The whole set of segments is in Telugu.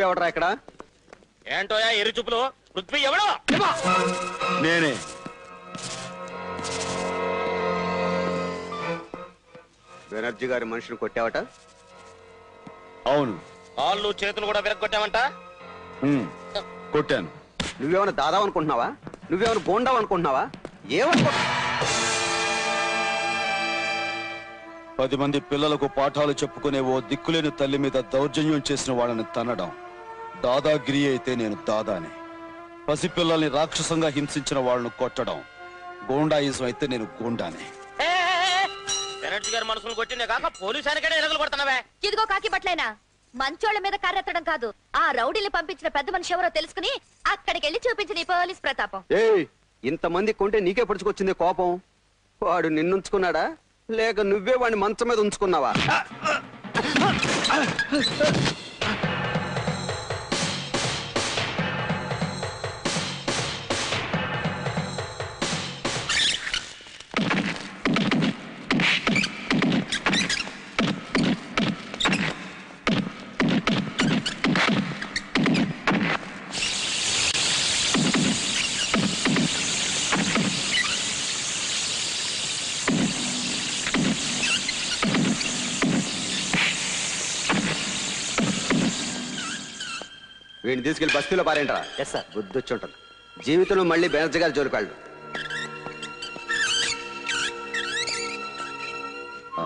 నువ్వెవడరా ఇక్కడ ఏంటోయా ఎర్రి చూపులు పృథ్వీ ఎవడో నేనే బెనర్జీ గారి మనిషిని కొట్టావట అవును కాళ్ళు చేతులు కూడా విరగొట్టామంట ఉమ్, కొట్టాను నువ్వేమైనా దాదావు అనుకుంటున్నావా నువ్వేమైనా బోండావు అనుకుంటున్నావా ఏమనుకో పది మంది పిల్లలకు పాఠాలు చెప్పుకునే ఓ దిక్కులేని తల్లి మీద దౌర్జన్యం చేసిన వాళ్ళని తన్నడం దాదాగిరి అయితే నేను దాదానే పసిపిల్లల్ని రాక్షసంగా హింసించిన వాళ్ళను కొట్టడం గోండాయిజం అయితే నేను గోండానే బెనర్జీ గారి మనసును కొట్టిందే కాక పోలీసు ఆయనకడే ఎలగలు పడుతున్నావే ఇదిగో కాకి బట్లైనా మంచోళ్ళ మీద కర్రెత్తడం కాదు ఆ రౌడీని పంపించిన పెద్ద మనిషి ఎవరో తెలుసుకుని అక్కడికి వెళ్ళి చూపించిన ఈ పోలీస్ ప్రతాపం ఏయ్ ఇంతమంది కొంటే నీకే పడుచుకొచ్చింది కోపం వాడు నిన్నుంచుకున్నాడా లేక నువ్వే వాడిని మంచం మీద ఉంచుకున్నావా వీడిని తీసుకెళ్లి బస్తీలో పారేంటరా ఎస్ సార్ బుద్ధి వచ్చి ఉంటుంది జీవితంలో మళ్ళీ బెనర్జీ గారి జోలికి వెళ్ళు ఆ.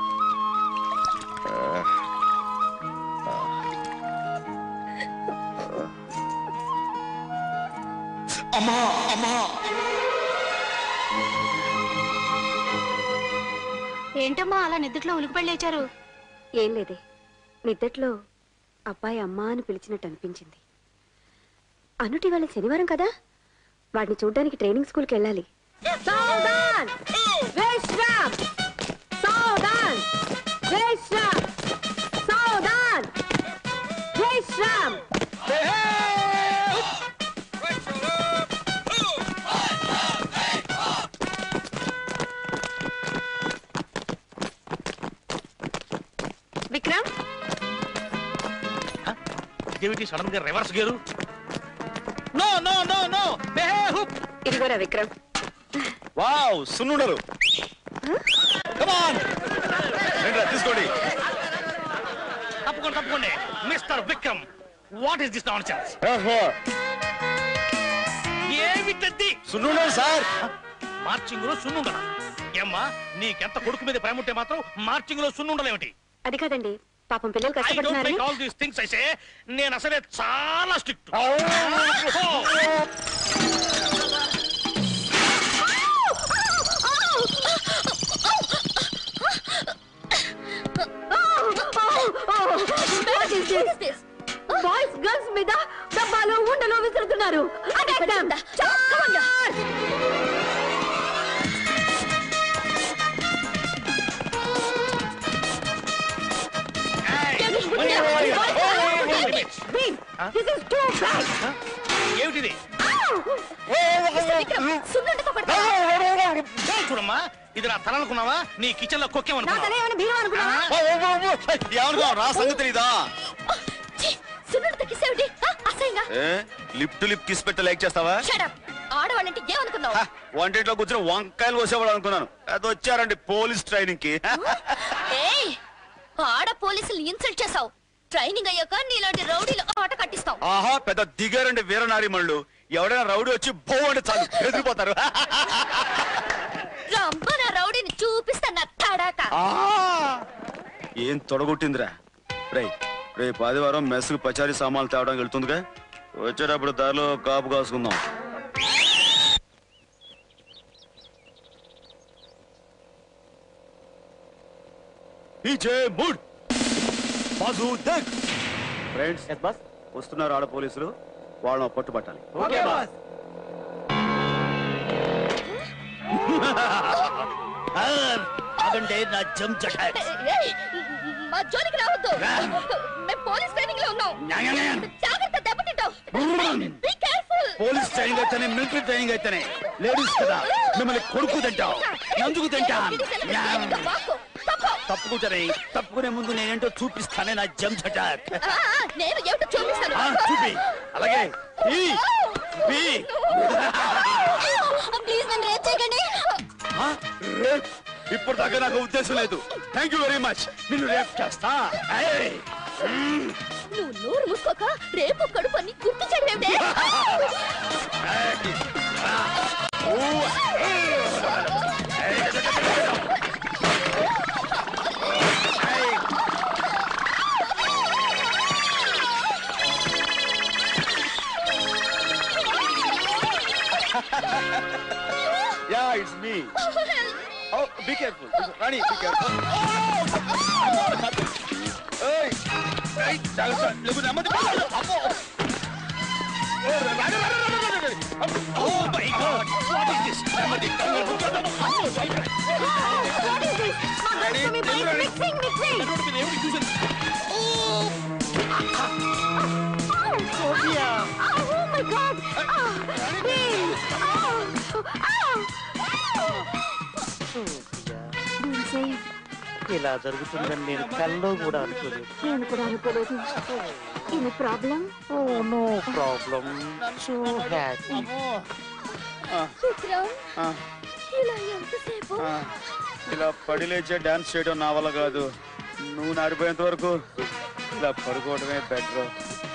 అమ్మా అమ్మా ఏంటమ్మా అలా నిద్రలో ఉలికి లేచారు ఏం లేదే నిద్దట్లో అబ్బాయి అమ్మా అని పిలిచినట్టు అనిపించింది అనుటి వాళ్ళ శనివారం కదా వాడిని చూడ్డానికి ట్రైనింగ్ స్కూల్కి వెళ్ళాలి సావధాన్! విశ్రామ్! సావధాన్! విశ్రామ్! సావధాన్! విశ్రామ్! విక్రమ్ ఇదేమిటి సడన్ గా reverse gear no no no no హుప్ ఇదిగోరా విక్రమ్ వావ్ సున్నుండలు కమాన్ తీసుకోండి తప్పకుండా తప్పకుండా mister Vikram what is this nonsense ఏమిటది సున్నుండలు సార్ మార్చింగ్ లో సున్నుండలా ఏమ్మా నీకెంత కొడుకు మీద ప్రేమ ఉంటే మాత్రం మార్చింగ్ లో సున్నుండలేమిటి అది కాదండి పాపం పిల్లలు ఐ డోంట్ కష్టపడుతున్నారు మేక్ ఆల్ దీస్ థింగ్స్ అయితే నేను అసలే చాలా స్ట్రిక్ట్ బాయ్స్ గర్ల్స్ మీద డబ్బాలు ఉండలు విసురుతున్నారు Attack them! Charge! Beam, this is too bad! ఏమిటిది సున్నుండతో కొడతావా? ఏయ్, చూడమ్మా ఇది నా తల అనుకున్నావా నీ కిచెన్ లో నా కొక్కేమనుకున్నావా తల ఏమైనా బీరువా అనుకున్నావా ఏమనుకో రా సంగతి తెలీదా ఛీ, సున్నుండతో కిస్సేమిటి? ఆ, అసహ్యంగా a lip to lip kiss పెట్ట లైక్ చేస్తావా Shut up. ఆడవాళ్ళంటే ఏమనుకున్నావు హ, వంటింట్లో కూర్చొని వంకాయలు కోసేవాడు అనుకున్నాను అది వచ్చారండి పోలీస్ ట్రైనింగ్ కి ఏయ్ ఆడ పోలీసులు ఇన్సల్ట్ చేసావు ట్రైనింగ్ అయ్యాక నీలాంటి రౌడీలు ఆట కట్టిస్తాం ఆహా పెద్ద దిగారండి వీరనారిమళ్ళు ఎవడైనా రౌడీ వచ్చి బో అంటే చాలు ఎదిరిపోతారు రంప నా రౌడీని చూపిస్తాను నా తడాక ఆ! ఏం తొడగొట్టిందిరా రే రేపు ఆదివారం మెస్కు పచారీ సామాన్లు తేవడానికి వెళ్తుందిగా వచ్చేటప్పుడు దారిలో కాపు కాసుకుందాం పీచే మూడ్ బాజు దేక్ ఫ్రెండ్స్ బస్ వస్తున్నారు ఆడ పోలీసులు వాళ్ళని పట్టుబట్టాలి అదంటే నా జమ్ జటాక్ ఏయ్, మా జోలికి రావద్దు మేము పోలీస్ ట్రైనింగ్ లో ఉన్నాం జాగ్రత్త దెబ్బతింటావు బీ కేర్ఫుల్ పోలీస్ ట్రైనింగ్ అయితేనే మిలిటరీ ట్రైనింగ్ అయితేనే లేడీస్ కదా మిమ్మల్ని కొడుకు తింటాం నందుకు తింటాం తప్పుకుంటానే తప్పుకునే ముందు నేనేంటో చూపిస్తానే నా జమ్ జటాక్ నేను ఏమిటో చూపిస్తాను ఆ, చూపి అలాగే ఈ, ఈ. ప్లీజ్ నన్ను రేప్ చేయకండి ఆ? రేప్? ఇప్పుడు దాకా నాకు ఉద్దేశం లేదు థ్యాంక్ యూ వెరీ మచ్ నిన్ను రేప్ చేస్తా ఏయ్. నువ్వు నోరు మూసుకోక రేపు కడుపు అని గుర్తించడం ఏమిటే yeah it's me oh be careful Rani be careful ఏయ్ ఏయ్ జాగ్రత్త లేకు నెమ్మది అమ్మో oh my god what is this నెమ్మది మిక్సింగ్ మిక్సింగ్ రోడ్డు మీద ఏమిటి చూసాను Oh my god! Ah, please! ఇలా జరుగుతుందని నేను కల్లో కూడా అనుకోలేదు నేను కూడా అనుకోలేదు ఇది problem oh no problem so happy Vikram ఇలా ఎంతసేపు ఇలా పడి లేచే డాన్స్ చేయడం నా వల్ల కాదు నువ్వు నాడిపోయేంత వరకు ఇలా పడుకోవడమే బెటర్